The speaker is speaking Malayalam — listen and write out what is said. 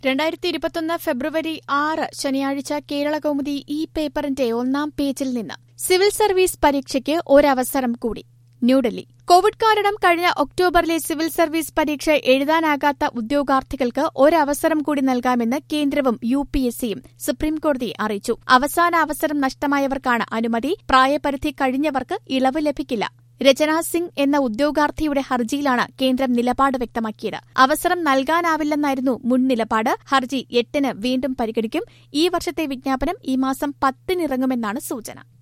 രണ്ടായിരത്തി ഇരുപത്തൊന്ന് ഫെബ്രുവരി ആറ് ശനിയാഴ്ച കേരളകൗമുദി ഈ പേപ്പറിന്റെ ഒന്നാം പേജിൽ നിന്ന് സിവിൽ സർവീസ് പരീക്ഷയ്ക്ക് ഒരവസരം കൂടി ന്യൂഡൽഹി കോവിഡ് കാരണം കഴിഞ്ഞ ഒക്ടോബറിലെ സിവിൽ സർവീസ് പരീക്ഷ എഴുതാനാകാത്ത ഉദ്യോഗാർത്ഥികൾക്ക് ഒരവസരം കൂടി നൽകാമെന്ന് കേന്ദ്രവും യു പി എസ് സിയും സുപ്രീംകോടതിയെ അറിയിച്ചു അവസാന അവസരം നഷ്ടമായവർക്കാണ് അനുമതി പ്രായപരിധി കഴിഞ്ഞവർക്ക് ഇളവ് ലഭിക്കില്ല രചന സിംഗ് എന്ന ഉദ്യോഗാർത്ഥിയുടെ ഹർജിയിലാണ് കേന്ദ്രം നിലപാട് വ്യക്തമാക്കിയത് അവസരം നൽകാനാവില്ലെന്നായിരുന്നു മുൻ നിലപാട് ഹർജി എട്ടിന് വീണ്ടും പരിഗണിക്കും ഈ വർഷത്തെ വിജ്ഞാപനം ഈ മാസം പത്തിനിറങ്ങുമെന്നാണ് സൂചന